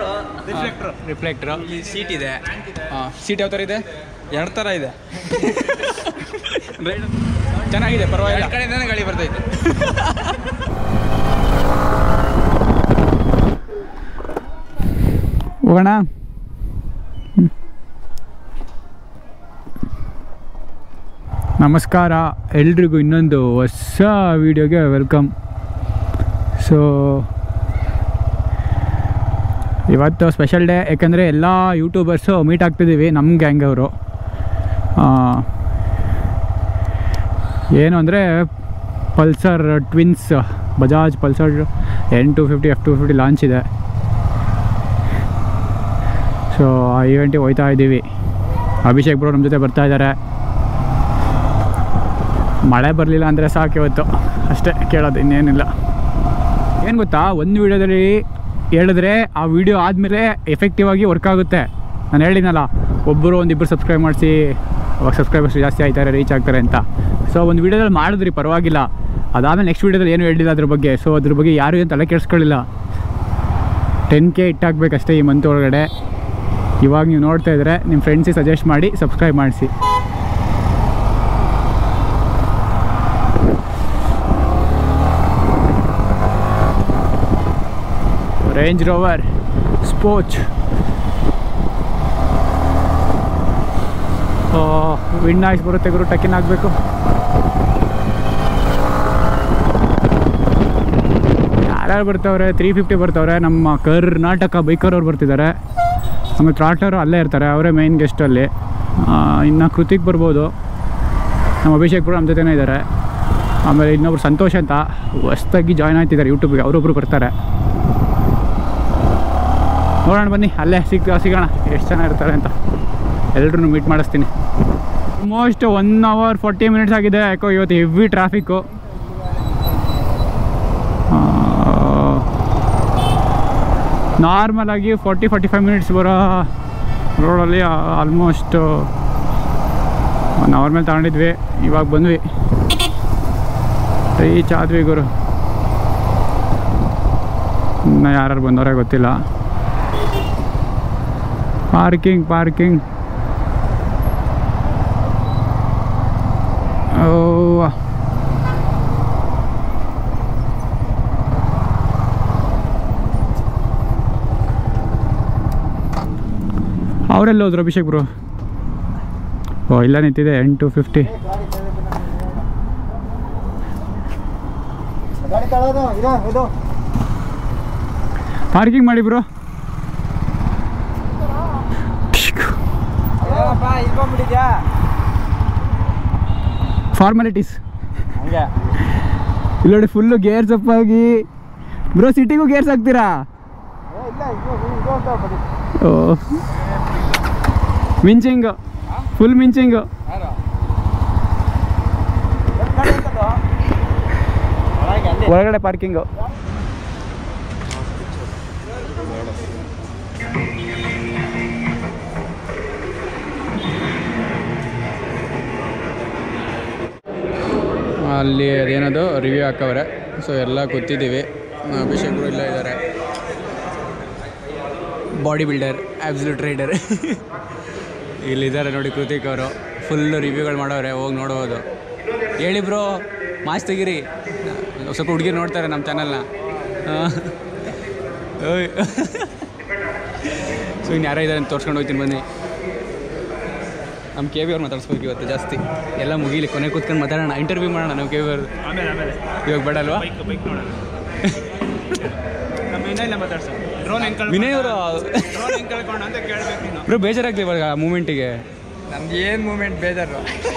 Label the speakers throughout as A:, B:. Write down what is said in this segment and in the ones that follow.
A: ರಿಫ್ಲೆಕ್ಟ್ರು
B: ಇಲ್ಲಿ ಸೀಟ್ ಇದೆ
A: ಹಾಂ ಸೀಟ್ ಯಾವ ಥರ ಇದೆ
B: ಎರಡು ಥರ ಇದೆ
A: ಚೆನ್ನಾಗಿದೆ ಪರವಾಗಿಲ್ಲ
B: ಎರಡು ಕಡೆಯಿಂದನೇ ಗಾಳಿ ಬರ್ತೈತೆ
A: ಹೋಗೋಣ ನಮಸ್ಕಾರ ಎಲ್ರಿಗೂ ಇನ್ನೊಂದು ಹೊಸ ವೀಡಿಯೋಗೆ ವೆಲ್ಕಮ್ ಸೊ ಇವತ್ತು ಸ್ಪೆಷಲ್ ಡೇ ಯಾಕಂದರೆ ಎಲ್ಲ ಯೂಟ್ಯೂಬರ್ಸು ಮೀಟ್ ಆಗ್ತಿದ್ದೀವಿ ನಮ್ಮ ಗ್ಯಾಂಗ್ ಅವರು ಏನು ಅಂದರೆ Pulsar twins Bajaj Pulsar N two fifty F two fifty launch ಇದೆ ಸೊ ಆ ಈವೆಂಟಿಗೆ ಹೋಯ್ತಾ ಇದ್ದೀವಿ ಅಭಿಷೇಕ್ ಬ್ರೋ ನಮ್ಮ ಜೊತೆ ಬರ್ತಾ ಇದ್ದಾರೆ ಮಳೆ ಬರಲಿಲ್ಲ ಅಂದರೆ ಸಾಕು ಇವತ್ತು ಅಷ್ಟೇ ಕೇಳೋದು ಇನ್ನೇನಿಲ್ಲ ಏನು ಗೊತ್ತಾ ಒಂದು ವೀಡಿಯೋದಲ್ಲಿ ಹೇಳಿದ್ರೆ ಆ ವಿಡಿಯೋ ಆದಮೇಲೆ ಎಫೆಕ್ಟಿವ್ ಆಗಿ ವರ್ಕ್ ಆಗುತ್ತೆ ನಾನು ಹೇಳಿದ್ನಲ್ಲ ಒಬ್ಬರು ಒಂದಿಬ್ಬರು ಸಬ್ಸ್ಕ್ರೈಬ್ ಮಾಡಿಸಿ ಅವಾಗ ಸಬ್ಸ್ಕ್ರೈಬರ್ಸ್ ಜಾಸ್ತಿ ಆಯ್ತಾರೆ ರೀಚ್ ಆಗ್ತಾರೆ ಅಂತ ಸೊ ಒಂದು ವೀಡಿಯೋದಲ್ಲಿ ಮಾಡಿದ್ರಿ ಪರವಾಗಿಲ್ಲ ಅದಾದಮೇಲೆ ನೆಕ್ಸ್ಟ್ ವೀಡಿಯೋದಲ್ಲಿ ಏನು ಹೇಳಿಲ್ಲ ಅದ್ರ ಬಗ್ಗೆ ಸೊ ಅದ್ರ ಬಗ್ಗೆ ಯಾರು ಏನು ತಲೆ ಕೆಡಿಸ್ಕೊಳ್ಳಿಲ್ಲ ಟೆನ್ ಕೆ ಇಟ್ಟಾಗಬೇಕಷ್ಟೇ ಈ ಮಂತ್ ಒಳಗಡೆ ಇವಾಗ ನೀವು ನೋಡ್ತಾ ಇದ್ರೆ ನಿಮ್ಮ ಫ್ರೆಂಡ್ಸಿಗೆ ಸಜೆಸ್ಟ್ ಮಾಡಿ ಸಬ್ಸ್ಕ್ರೈಬ್ ಮಾಡಿಸಿ Range Rover sport wind noise ಬರುತ್ತೆ ಗುರು ಟಕ್ಕಿನ್ ಆಗಬೇಕು ಯಾರ್ಯಾರು ಬರ್ತವ್ರೆ ತ್ರೀ ಫಿಫ್ಟಿ ಬರ್ತವ್ರೆ ನಮ್ಮ ಕರ್ನಾಟಕ ಬೈಕರ್ ಅವ್ರು ಬರ್ತಿದ್ದಾರೆ ಆಮೇಲೆ ಟ್ರಾಟರು ಅಲ್ಲೇ ಇರ್ತಾರೆ ಅವರೇ ಮೈನ್ ಗೆಸ್ಟಲ್ಲಿ ಇನ್ನು ಕೃತಿಕ್ ಬರ್ಬೋದು ನಮ್ಮ ಅಭಿಷೇಕ್ ಕೂಡ ನಮ್ಮ ಜೊತೆನೇ ಇದ್ದಾರೆ ಆಮೇಲೆ ಇನ್ನೊಬ್ರು ಸಂತೋಷ್ ಅಂತ ಹೊಸ್ದಾಗಿ ಜಾಯ್ನ್ ಆಯ್ತಿದ್ದಾರೆ ಯೂಟ್ಯೂಬ್ಗೆ ಅವರೊಬ್ರು ಬರ್ತಾರೆ ನೋಡೋಣ ಬನ್ನಿ ಅಲ್ಲೇ ಸಿಗ್ ಸಿಗೋಣ ಎಷ್ಟು ಜನ ಇರ್ತಾರೆ ಅಂತ ಎಲ್ರೂ ಮೀಟ್ ಮಾಡಿಸ್ತೀನಿ almost one hour forty minutes ಆಗಿದೆ ಯಾಕೋ ಇವತ್ತು ಹೆವಿ ಟ್ರಾಫಿಕ್ಕು ನಾರ್ಮಲಾಗಿ ಫಾರ್ಟಿ ಫಾರ್ಟಿ ಫೈವ್ ಮಿನಿಟ್ಸ್ ಬರೋ ರೋಡಲ್ಲಿ ಆಲ್ಮೋಸ್ಟ್ ಒನ್ ಅವರ್ ಮೇಲೆ ತಗೊಂಡಿದ್ವಿ ಇವಾಗ ಬಂದ್ವಿ ರೀಚ್ ಆದ್ವಿ ಗುರು ಇನ್ನು ಯಾರು ಬಂದವರೇ ಗೊತ್ತಿಲ್ಲ ಪಾರ್ಕಿಂಗ್ ಪಾರ್ಕಿಂಗ್ ಓ ಅವರೆಲ್ಲ ಹೋದ್ರು ಅಭಿಷೇಕ್ ಬ್ರೋ ಓ ಇಲ್ಲ ನಿಂತಿದೆ ಎನ್ ಟು ಫಿಫ್ಟಿ
C: ಗಾಡಿ ತಗೊಳ್ಳೋದು ಇದು ಇದು
A: ಪಾರ್ಕಿಂಗ್ ಮಾಡಿ ಬ್ರೋ
C: ಏನಪ್ಪ ಇಲ್ಕೊಂಡ್ಬಿಟ್ಟಿದ್ಯಾ
A: ಫಾರ್ಮಾಲಿಟೀಸ್
C: ಹಂಗೆ
A: ಇಲ್ಲಿ ನೋಡಿ ಫುಲ್ಲು ಗೇರ್ಸ್ ಅಪ್ ಆಗಿ ಬ್ರೋ ಸಿಟಿಗೂ ಗೇರ್ಸ್ ಹಾಕ್ತೀರಾ
C: ಏ ಇಲ್ಲ ಇದು ಇದು ಅಂತ ಬರೀ
A: ಓ ಮಿಂಚಿಂಗ್ ಫುಲ್ ಮಿಂಚಿಂಗ್
C: ಗಾಡಿ ಎಂತದ್ದು ಒಳಗೆ ಅಲ್ಲಿ
A: ಒಳಗಡೆ ಪಾರ್ಕಿಂಗು ಅಲ್ಲಿ ಅದೇನದು ರಿವ್ಯೂ ಹಾಕವ್ರೆ ಸೊ ಎಲ್ಲ ಗೊತ್ತಿದ್ದೀವಿ ಅಭಿಷೇಕರು ಇಲ್ಲ ಇದ್ದಾರೆ ಬಾಡಿ ಬಿಲ್ಡರ್ ಆಬ್ಸಲ್ಯೂಟ್ ರೈಡರ್ ಇಲ್ಲಿದ್ದಾರೆ ನೋಡಿ ಕೃತಿಕ್ ಅವರು ಫುಲ್ಲು ರಿವ್ಯೂಗಳು ಮಾಡೋರೆ ಹೋಗಿ ನೋಡ್ಬೋದು ಹೇಳಿ ಬ್ರೋ ಮಾಸ್ ತೆಗೀರಿ ಸ್ವಲ್ಪ ಹುಡುಗಿರು ನೋಡ್ತಾರೆ ನಮ್ಮ ಚಾನಲ್ನ ಓಯ್ ಸೊ ಇನ್ನು ಯಾರೋ ಇದ್ದಾರೆ ಅಂತ ತೋರ್ಸ್ಕೊಂಡು ಹೋಗ್ತೀನಿ ಬನ್ನಿ ನಮ್ಮ ಕೆ ವಿ ಅವ್ರು ಮಾತಾಡ್ಸ್ಬೇಕು ಇವತ್ತು ಜಾಸ್ತಿ ಎಲ್ಲ ಮುಗೀಲಿ ಕೊನೆ ಕೂತ್ಕೊಂಡು ಮಾತಾಡೋಣ ಇಂಟರ್ವ್ಯೂ ಮಾಡೋಣ ನಮ್ಮ ಕೆ ವಿ ಅವ್ರದ್ದು
D: ಆಮೇಲೆ ಆಮೇಲೆ
A: ಇವಾಗ ಬೇಡ ಅಲ್ವಾ
D: ಬೈಕ್ ಬೈಕ್ ನೋಡೋಣ ನಮ್ಮ ವಿನಯ್ ಇಲ್ಲ ಮಾತಾಡ್ಸ ಡ್ರೋನ್ ಹೆಂಗ್ ಕಳ್ಕೊಂಡ
A: ವಿನಯ್ ಅವರು
D: ಡ್ರೋನ್ ಹೆಂಗ್ ಕಳ್ಕೊಂಡ ಅಂತ ಕೇಳ್ಬೇಕು ನೀನು
A: ಬ್ರೋ ಬೇಜಾರಾಗ್ಲಿ ಇವಾಗ ಮೂಮೆಂಟಿಗೆ
B: ನಮ್ದು ಏನು ಮೂಮೆಂಟ್ ಬೇಜಾರು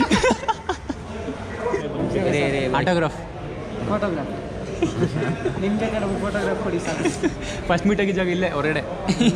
A: ಆಟೋಗ್ರಾಫ್
C: ಫೋಟೋಗ್ರಾಫ್ ನಿಮಗೆ ನಮ್ಗೆ ಫೋಟೋಗ್ರಾಫ್ ಕೊಡಿ ಸರ್
A: ಫಸ್ಟ್ ಮೀಟ್ ಆಗಿದ್ದಾಗ ಇಲ್ಲೇ ಹೊರಗಡೆ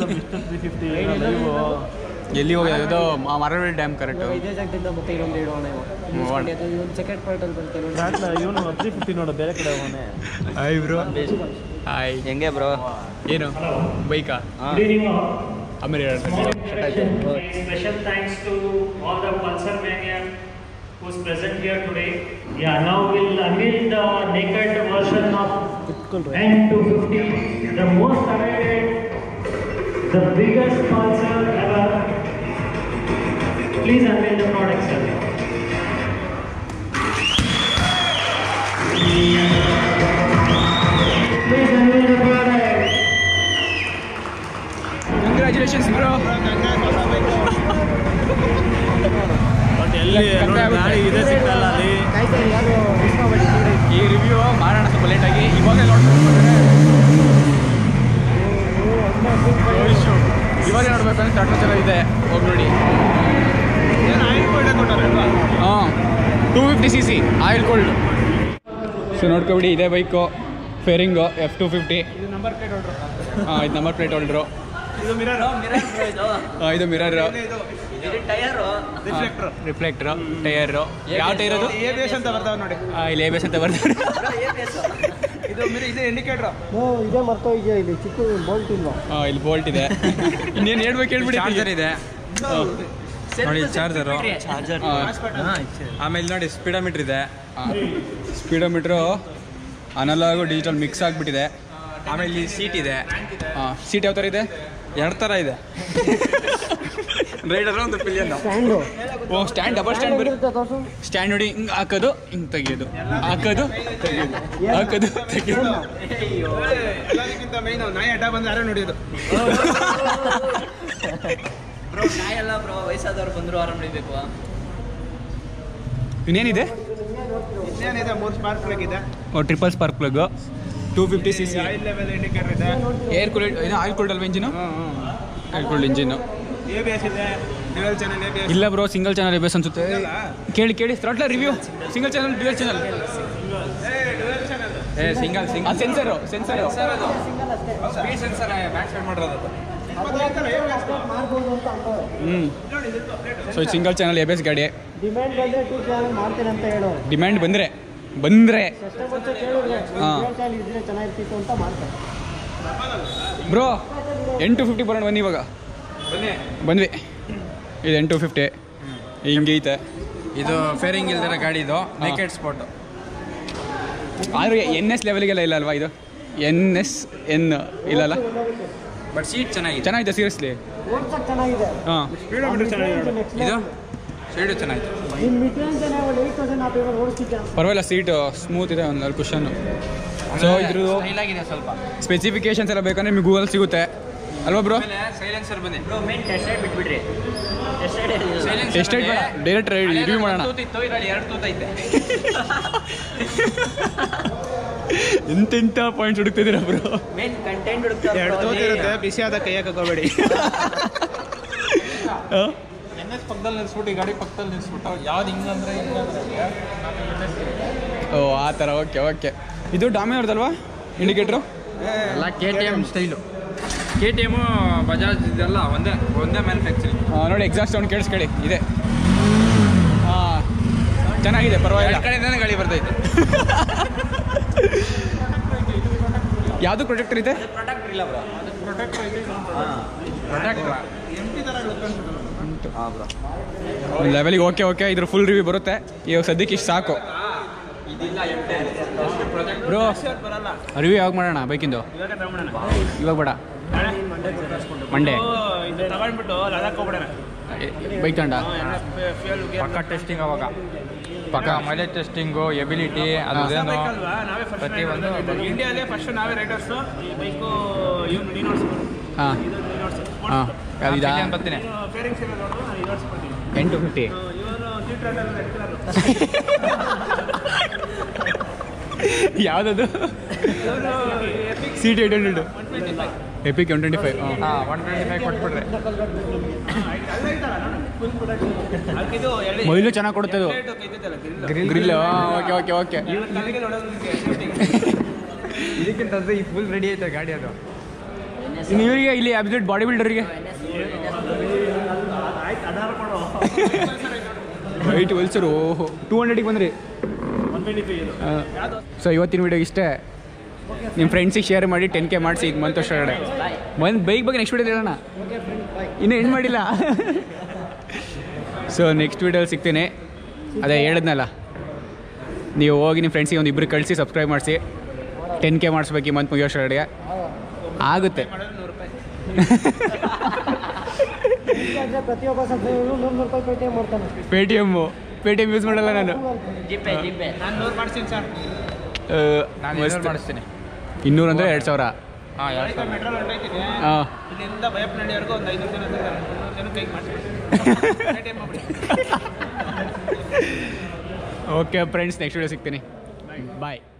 A: ಎಲ್ಲಿ ಹೋಗಿ ಅದು ಮರಳಿ ಡ್ಯಾಮ್ ಕರೆಕ್ಟು
C: ಇದೇ ಜಾಗದಿಂದ ಮತ್ತೆ ಇನ್ನೊಂದು ಇಡೋಣ
A: ಹೋಗೋಣ.
C: ಒಂದು ಸೆಕೆಂಡ್ ಪಾರ್ಟಲ್ಲಿ ಬಂತೆ ನೋಡಿ
D: ಇವನು ತ್ರೀ ಫಿಫ್ಟಿ ನೋಡು ಬೇರೆ ಕಡೆ ಅವನೇ
A: ಹಾಯ್ ಬ್ರೋ ಹಾಯ್
B: ಹೆಂಗೆ ಬ್ರೋ
A: ಏನು ಬೈಕಾ ಆಮೇಲೆ ಹೇಳೋಣ
E: Special thanks to all the Pulsar Mania who's present here today. Yeah, now we'll unveil the naked version of N250, the most awaited The biggest sponsor ever. Please unveil the product, sir. Please unveil the product.
A: Congratulations bro
D: but ಎಲ್ಲಿ
A: ಕಮ್ಮಿ ಆಗುತ್ತೆ.
D: ಗಾಡಿ ಇದೆ ಸಿಗ್ತಲ್ಲ ಅಲ್ಲಿ
A: ಈ review ಮಾಡೋಣ ಸ್ವಲ್ಪ ಲೇಟಾಗಿ ಇವಾಗ ನೋಡ್ಬೇಕು ಇವಾಗ ನೋಡ್ಬೇಕು ಅಂತ ಸ್ಟಾರ್ಟ್ ಚೆನ್ನಾಗಿದೆ ಹೋಗಿ ನೋಡಿ
D: ಏನು ಆಯಿಲ್ ಕೊಟ್ಟೆ ಕೊಟ್ಟಾರಲ್ವಾ
A: ಹಾಂ two fifty C C oil cooled so ನೋಡ್ಕೊಬಿಡಿ ಇದೇ bike fairing F two fifty
D: ಇದು ನಂಬರ್ ಪ್ಲೇಟ್ ಹೊಡ್ರು
A: ಹಾಂ ಇದು ನಂಬರ್ ಪ್ಲೇಟ್ ಹೊಲ್ಡ್ರು
D: ಇದು ಮಿರರ್
A: ಹಾಂ ಇದು ಮಿರರ್
D: ಇದು ರಿಫ್ಲೆಕ್ಟರ್
A: ರಿಫ್ಲೆಕ್ಟ್ರು ಟೈರು ಯಾವ ಟೈರ್ ಅದು
D: ಎ ಬಿ ಎಸ್ ಅಂತ ಬರ್ತಾವೆ ನೋಡಿ
A: ಆ, ಇಲ್ಲಿ ಎ ಬಿ ಎಸ್ ಅಂತ ಬರ್ತಾರೆ
D: ಇದು ಮಿರ ಇದು ಇಂಡಿಕೇಟ್ರ್
C: ಇದೇ ಮರ್ತೋಗಿದೆಯಾ ಇಲ್ಲಿ ಚಿಕ್ಕ ಬೋಲ್ಟ್ ಇಲ್ವಾ
A: ಹಾಂ ಇಲ್ಲಿ ಬೋಲ್ಟ್ ಇದೆ ಇನ್ನೇನು ಹೇಳ್ಬೇಕು ಹೇಳ್ಬಿಡಿ
B: ಚಾರ್ಜರ್ ಇದೆ ನೋಡಿ ಚಾರ್ಜರು ಆಮೇಲೆ ನೋಡಿ ಸ್ಪೀಡೋಮೀಟರ್ ಇದೆ
A: ಸ್ಪೀಡೋಮೀಟ್ರು ಅನಲಾಗು ಡಿಜಿಟಲ್ ಮಿಕ್ಸ್ ಆಗಿಬಿಟ್ಟಿದೆ
B: ಆಮೇಲೆ ಇಲ್ಲಿ ಸೀಟ್ ಇದೆ
A: ಹಾಂ ಸೀಟ್ ಯಾವ ಥರ ಇದೆ
B: ಎರಡು ಥರ ಇದೆ ರೈಡರ್ ಒಂದು ಪಿಲಿಯನ್
C: ಸ್ಟ್ಯಾಂಡು
A: ಓ ಸ್ಟ್ಯಾಂಡ್ ಡಬಲ್ ಸ್ಟ್ಯಾಂಡ್ ಬರೀ
C: ತೋರ್ಸು
A: ಸ್ಟ್ಯಾಂಡ್ ನೋಡಿ ಹಿಂಗೆ ಹಾಕೋದು ಹಿಂಗೆ ತೆಗಿಯೋದು ಹಾಕೋದು ತೆಗಿಯೋದು ಹಾಕೋದು ತೆಗಿಯೋದು
D: ಎಲ್ಲದಕ್ಕಿಂತ ಮೈನ್ ನಾಯಿ ಅಡ್ಡ ಬಂದು ಯಾರೋ ನೋಡಿದ್ದು
C: ಎಲ್ಲ ಬ್ರೋ ವಯಸ್ಸಾದವ್ರು ಬಂದ್ರು ಆರಾಮ್ ನಡಿಬೇಕು
A: ಇನ್ನೇನಿದೆ
D: ಇನ್ನೇನಿದೆ ಮೂರು ಸ್ಪಾರ್ಕ್ ಪ್ಲಗ್ ಇದೆ
A: ಓ triple spark plug two fifty C C
D: oil level indicator ಇದೆ
A: ಏರ್ ಕೂಲ್ ಇದು ಆಯಿಲ್ ಕೂಲ್ಡ್ ಅಲ್ವಾ ಇಂಜಿನು
D: ಹ್ಞೂ ಹ್ಞೂ
A: oil cooled engine
D: A B S ಇದೆ dual channel A B S
A: ಇಲ್ಲ ಬ್ರೋ ಸಿಂಗಲ್ ಚಾನಲ್ ಬೇಸ್ ಅನ್ಸುತ್ತೆ ಕೇಳಿ ಕೇಳಿ throttle review single channel dual channel
B: ಏ ಸಿಂಗಲ್
A: ಆ
B: single
A: sensor sensor
B: speed sensor back side ಮಾಡಿರೋದು
C: ಮಾಡ್ಬೋದು ಅಂತ ಅಂತಾರೆ
A: ಹ್ಞೂ so single channel A B S ಗಾಡಿ
C: ಡಿಮ್ಯಾಂಡ್ ಬಂದ್ರೆ ಟೂ ಚಾನಲ್ ಮಾಡ್ತೇನೆ ಅಂತ ಹೇಳೋರು
A: ಡಿಮ್ಯಾಂಡ್ ಬಂದರೆ ಬಂದರೆ
C: ಕಸ್ಟಮರ್ಸ್ ಕೇಳಿದ್ರೆ
A: ಹಾ.
C: ಚಾನಲ್ ಇದ್ರೆ ಚೆನ್ನಾಗಿರ್ತಿತ್ತು ಅಂತ ಮಾಡ್ತಾರೆ
A: ಬ್ರೋ ಎಂಟು ಫಿಫ್ಟಿ ಬರೋಣ ಬನ್ನಿ ಇವಾಗ
B: ಬನ್ನಿ
A: ಬಂದ್ವಿ ಇದು ಎಂಟು ಫಿಫ್ಟಿ ಹಿಂಗೈತೆ
B: ಇದು ಫೇರಿಂಗ್ ಇಲ್ದಿರೋ ಗಾಡಿ ಇದು ನೇಕೆಡ್ ಸ್ಪಾಟ್
A: ಆದರೆ ಎನ್ ಎಸ್ ಲೆವೆಲ್ಗೆಲ್ಲ ಇಲ್ಲ ಅಲ್ವಾ ಇದು ಎನ್ ಎಸ್ ಎನ್ ಇಲ್ಲಲ್ಲ
B: ಬಟ್ ಸೀಟ್ ಚೆನ್ನಾಗಿದೆ
A: ಚೆನ್ನಾಗಿದೆ ಸೀರಿಯಸ್ಲಿ
C: ಓಡ್ಸಕ್ ಚೆನ್ನಾಗಿದೆ
A: ಹಾಂ
D: ಸ್ಪೀಡೋಮೀಟರ್ ಚೆನ್ನಾಗಿದೆ
B: ಇದು ಸೈಡು ಚೆನ್ನಾಗಿದೆ
C: ನಿಮ್ಮ ಮಿಟ್ರೇಂಜನೇ ಒಂದು ಏಯ್ಟ್ ತೌಸಂಡ್ ಆ ಪೇಪರ್ ಓಡಿಸ್ತಿದ್ದೆ
A: ಪರವಾಗಿಲ್ಲ ಸೀಟು ಸ್ಮೂತ್ ಇದೆ ಒಂದು ನಾಲ್ಕು ಕುಷನ್ನು ಸೊ ಇದ್ರದ್ದು
B: ಸ್ಟೈಲ್ ಆಗಿದೆ ಸ್ವಲ್ಪ
A: ಸ್ಪೆಸಿಫಿಕೇಶನ್ಸ್ ಎಲ್ಲ ಬೇಕಂದ್ರೆ ನಿಮಗೆ ಗೂಗಲ್ ಸಿಗುತ್ತೆ ಅಲ್ವಾ ಬ್ರೋ
B: ಆಮೇಲೆ ಸೈಲೆನ್ಸರ್ ಬನ್ನಿ
E: ಮೇನ್ ಟೆಸ್ಟ್ ರೈಡ್ ಬಿಟ್ಬಿಡ್ರಿ ಟೆಸ್ಟ್ ರೈಡ್
B: Silencer
A: ಎಷ್ಟೇ ಬೇಡ ಡೈರೆಕ್ಟ್ ರಿವ್ಯೂ ಮಾಡೋಣ
B: ತೂತಿತ್ತು ಇದ್ರಲ್ಲಿ ಎರಡು ತೂತೈತೆ
A: ಎಂತೆಂಥ ಪಾಯಿಂಟ್ಸ್ ಹುಡುಕ್ತಿದ್ದೀರಾ ಬ್ರೋ
E: ಮೇನ್ ಕಂಟೆಂಟ್ ಹುಡುಕ್ತಾರೆ
D: ಎರಡು ತೋತಿ ಇರುತ್ತೆ ಬಿಸಿ ಆದ ಕೈಯಕ್ಕೆ ಹೋಗಬೇಡಿ
B: ಎನ್ ಎಸ್ ಪಕ್ಕದಲ್ಲಿ ನಿಲ್ಸ್ಬಿಟ್ಟು ಈ ಗಾಡಿ ಪಕ್ಕದಲ್ಲಿ ನಿಲ್ಸ್ಬಿಟ್ಟು ಯಾವ್ದು ಹಿಂಗಂದ್ರೆ ಹಿಂಗಂದ್ರೆ
A: ಓ ಆ ಥರ ಓಕೆ ಓಕೆ ಇದು ಡಾಮಿನೋರ್ದಲ್ವಾ ಇಂಡಿಕೇಟ್ರು
B: ಎಲ್ಲ K T M style K T M Bajaj ಇದೆಲ್ಲ ಒಂದೇ ಒಂದೇ ಮ್ಯಾನುಫ್ಯಾಕ್ಚರಿಂಗ್
A: ನೋಡಿ ಎಕ್ಸಾಸ್ಟ್ ಸೌಂಡ್ ಕೇಳಿಸ್ಕೊಳ್ಳಿ ಇದೆ ಹಾಂ ಚೆನ್ನಾಗಿದೆ ಪರವಾಗಿಲ್ಲ
B: ಎರಡು ಕಡೆಯಿಂದನೇ ಗಾಡಿ ಬರ್ತೈತೆ
A: ಯಾವುದು ಪ್ರೊಜೆಕ್ಟರ್ ಇದೆ
E: ಪ್ರಾಡಕ್ಟ್ ಇಲ್ಲ ಬ್ರೋ
B: ಪ್ರೊಟೆಕ್ಟ್
A: ಒಂದು ಲೆವೆಲಿಗೆ ಓಕೆ ಓಕೆ ಇದ್ರ ಫುಲ್ ರಿವ್ಯೂ ಬರುತ್ತೆ ಇವಾಗ ಸದ್ಯಕ್ಕೆ ಇಷ್ಟು ಸಾಕು
B: ಇದಿಲ್ಲ ಪ್ರೊಜೆಕ್ಟ್
A: ಬ್ರೋ ರಿವ್ಯೂ ಯಾವಾಗ ಮಾಡೋಣ ಬೈಕಿಂದು
D: ಇವಾಗ ತಗೊಂಡೋಣ
A: ಇವಾಗ ಬೇಡ ಮಂಡೇ
D: ಇದು ತಗೊಂಡ್ಬಿಟ್ಟು ಲಡಾಖ್ ಹೋಗ್ಬಿಡೋಣ
A: ಬೈಕ್ ತಗೊಂಡ
D: ಫ್ಯೂಲ್
B: ಪಕ್ಕ ಟೆಸ್ಟಿಂಗ್ ಅವಾಗ ಪಕ್ಕ ಮೈಲೇಜ್ ಟೆಸ್ಟಿಂಗು ಎಬಿಲಿಟಿ ಅದೇನು
D: ಅಲ್ವಾ ನಾವೇ ಫಸ್ಟ್
B: ಪ್ರತಿಯೊಂದು
D: ಇಂಡಿಯಾಲೇ ಫಸ್ಟ್ ನಾವೇ ರೈಡರ್ಸ್ ಈ ಬೈಕು ಇವ್ನು ನೀನು ಓಡಿಸ್ಬೋದು
A: ಹಾಂ
D: ಇದು ನೀನು ಓಡಿಸ್ಬೋದು
A: ಹಾಂ ಯಾವ್ದಿದಾ
B: ನಾನು ಬರ್ತೀನಿ
D: ಫೇರಿಂಗ್ ಸೀರೆ ನೋಡು ನಾನು ಇದು ಓಡಿಸ್ಕೊಡ್ತೀನಿ
A: ಎಂಟು ಫಿಫ್ಟಿ
D: ಇವನು ಸೀಟ್ ರೆಡ್ ಕಲರ್
A: ಯಾವುದದು ಸೀಟ್ ಏಟ್ ಹಂಡ್ರೆಡ್ ಎಪಿಕ್ ಒನ್ ಟ್ವೆಂಟಿ ಫೈವ್ ಹಾಂ
B: ಹಾಂ ಒನ್ ಟ್ವೆಂಟಿ ಫೈವ್ ಕೊಟ್ಬಿಡ್ರಿ
D: ಇದು ಎರಡು
A: ಮೊದಲು ಚೆನ್ನಾಗಿ ಕೊಡುತ್ತೆ ಅದು
D: ಇದ್ದಿದ್ದಲ್ಲ grill
A: grill okay okay okay
D: ನನಗೆ ನೋಡೋದಕ್ಕೆ
B: ಇದಕ್ಕಿಂತ ಈ ಫುಲ್ ರೆಡಿ ಐತೆ ಗಾಡಿ ಅದು
A: ಇನ್ನು ಇವರಿಗೆ ಇಲ್ಲಿ ಅಬ್ಸಲ್ಯೂಟ್ ಬಾಡಿ ಬಿಲ್ಡರ್ಗೆ ವೈಟ್ ವಲ್ಸರು ಓಹೋ ಟೂ ಹಂಡ್ರೆಡಿಗೆ ಬಂದ್ರಿ ಸೊ ಇವತ್ತಿನ ವಿಡಿಯೋ ಇಷ್ಟೇ ನಿಮ್ಮ ಫ್ರೆಂಡ್ಸಿಗೆ ಶೇರ್ ಮಾಡಿ ಟೆನ್ ಕೆ ಮಾಡಿಸಿ ಇದು ಮಂತ್ ಅಷ್ಟೇ ಒಂದು ಬೈಕ್ ಬಗ್ಗೆ ನೆಕ್ಸ್ಟ್ ವಿಡಿಯೋ ಹೇಳೋಣ ಇನ್ನೂ ಎಂಡ್ ಮಾಡಿಲ್ಲ ಸೊ ನೆಕ್ಸ್ಟ್ ವಿಡಿಯೋಲಿ ಸಿಗ್ತೀನಿ ಅದೇ ಹೇಳಿದ್ನಲ್ಲ ನೀವು ಹೋಗಿ ನಿಮ್ಮ ಫ್ರೆಂಡ್ಸಿಗೆ ಒಂದು ಇಬ್ಬರು ಕಳಿಸಿ ಸಬ್ಸ್ಕ್ರೈಬ್ ಮಾಡಿಸಿ ಟೆನ್ ಕೆ ಮಾಡಿಸ್ಬೇಕು ಈ ಮಂತ್ ಮುಗಿಯೋಷ್ಟರೊಳಗೆ ಆಗುತ್ತೆ
C: ಅಂದರೆ ಪ್ರತಿಯೊಬ್ಬ ಸಬ್ಸ್ಕ್ರೈಬರು ನೂರು ನೂರು ರೂಪಾಯಿ ಪೇಟಿಎಮ್ ಮಾಡ್ತಾನೆ
A: Paytm Paytm use ಮಾಡಲ್ಲ ನಾನು
B: ಜಿಪೆ ಜಿಪೆ
D: ನಾನು ನೂರು ಮಾಡ್ತೀನಿ ಸರ್
B: ನಾನು
A: ಮಸ್ತ್.
B: ಇನ್ನೂರು ಮಾಡಿಸ್ತೀನಿ
A: ಇನ್ನೂರು ಅಂದರೆ ಎರಡು ಸಾವಿರ
B: ಹಾಂ ಎರಡು ಸಾವಿರ
D: ಮೆಟ್ರೋಲ್ ಹೊರಟೈತೀನಿ
A: ಹಾಂ
D: ಇಲ್ಲಿಂದ ಬಯಪ್ಪನಹಳ್ಳಿವರೆಗೂ ಒಂದು ಐನೂರು ಜನ ಇದ್ದಾರೆ ಮುನ್ನೂರು ಜನ ಕೈಗೆ ಮಾಡ್ತೀನಿ ಪೇಟಿಎಮ್ ಮಾಡ್ಬಿಡಿ
A: ಓಕೆ ಫ್ರೆಂಡ್ಸ್ ನೆಕ್ಸ್ಟ್ ವಿಡಿಯೋ ಸಿಗ್ತೀನಿ ಬಾಯ್